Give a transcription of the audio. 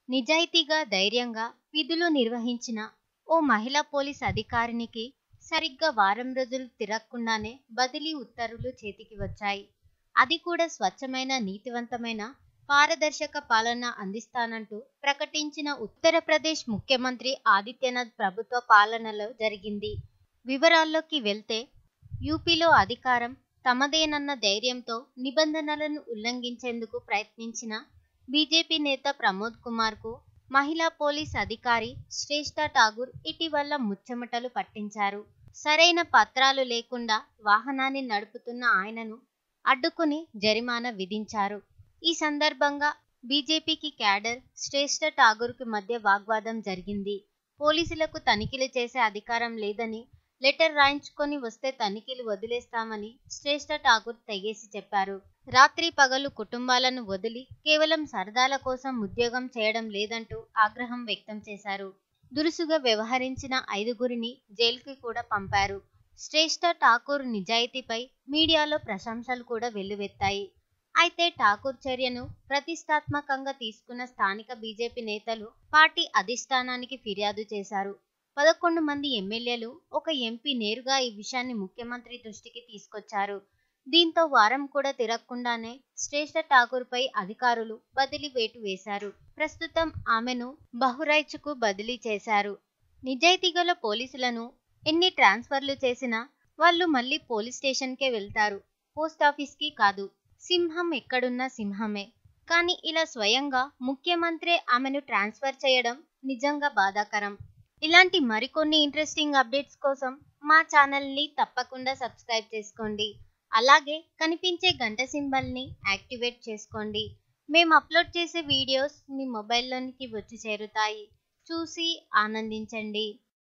నిజాయితీగా ధైర్యంగా విధులు నిర్వహించిన ఓ మహిళా పోలీస్ అధికారినికి సరిగ్గా వారం రోజులు తిరగకుండానే బదిలీ ఉత్తర్వులు చేతికి వచ్చాయి అది కూడా స్వచ్ఛమైన నీతివంతమైన పారదర్శక పాలన అందిస్తానంటూ ప్రకటించిన ఉత్తరప్రదేశ్ ముఖ్యమంత్రి ఆదిత్యనాథ్ ప్రభుత్వ పాలనలో జరిగింది వివరాల్లోకి వెళ్తే యూపీలో అధికారం తమదేనన్న ధైర్యంతో నిబంధనలను ఉల్లంఘించేందుకు ప్రయత్నించిన బీజేపీ నేత ప్రమోద్ కుమార్కు మహిళా పోలీస్ అధికారి శ్రేష్ఠ ఠాగూర్ ఇటీవల ముచ్చెమటలు పట్టించారు సరైన పత్రాలు లేకుండా వాహనాన్ని నడుపుతున్న ఆయనను అడ్డుకుని జరిమానా విధించారు ఈ సందర్భంగా బీజేపీకి క్యాడర్ శ్రేష్ఠ ఠాగూర్కి మధ్య వాగ్వాదం జరిగింది పోలీసులకు తనిఖీలు చేసే అధికారం లేదని లెటర్ రాయించుకొని వస్తే తనిఖీలు వదిలేస్తామని శ్రేష్ఠ ఠాగూర్ తెగేసి చెప్పారు రాత్రి పగలు కుటుంబాలను వదిలి కేవలం సరదాల కోసం ఉద్యోగం చేయడం లేదంటూ ఆగ్రహం వ్యక్తం చేశారు దురుసుగా వ్యవహరించిన ఐదుగురిని జైలుకి కూడా పంపారు శ్రేష్ఠ ఠాకూర్ నిజాయితీపై మీడియాలో ప్రశంసలు కూడా వెల్లువెత్తాయి అయితే ఠాకూర్ చర్యను ప్రతిష్టాత్మకంగా తీసుకున్న స్థానిక బీజేపీ నేతలు పార్టీ అధిష్టానానికి ఫిర్యాదు చేశారు పదకొండు మంది ఎమ్మెల్యేలు ఒక ఎంపీ నేరుగా ఈ విషయాన్ని ముఖ్యమంత్రి దృష్టికి తీసుకొచ్చారు దీంతో వారం కూడా తిరగకుండానే శ్రేష్ఠ ఠాకూర్పై అధికారులు బదిలీ వేటు వేశారు ప్రస్తుతం ఆమెను బహురైచ్కు బదిలీ చేశారు నిజాయితీగల పోలీసులను ఎన్ని ట్రాన్స్ఫర్లు చేసినా వాళ్ళు మళ్ళీ పోలీస్ స్టేషన్కే వెళ్తారు పోస్ట్ ఆఫీస్కి కాదు సింహం ఎక్కడున్నా సింహమే కానీ ఇలా స్వయంగా ముఖ్యమంత్రే ఆమెను ట్రాన్స్ఫర్ చేయడం నిజంగా బాధాకరం ఇలాంటి మరికొన్ని ఇంట్రెస్టింగ్ అప్డేట్స్ కోసం మా ఛానల్ని తప్పకుండా సబ్స్క్రైబ్ చేసుకోండి అలాగే కనిపించే గంట సింబల్ని యాక్టివేట్ చేసుకోండి మేము అప్లోడ్ చేసే వీడియోస్ మీ మొబైల్లోనికి వచ్చి చేరుతాయి చూసి ఆనందించండి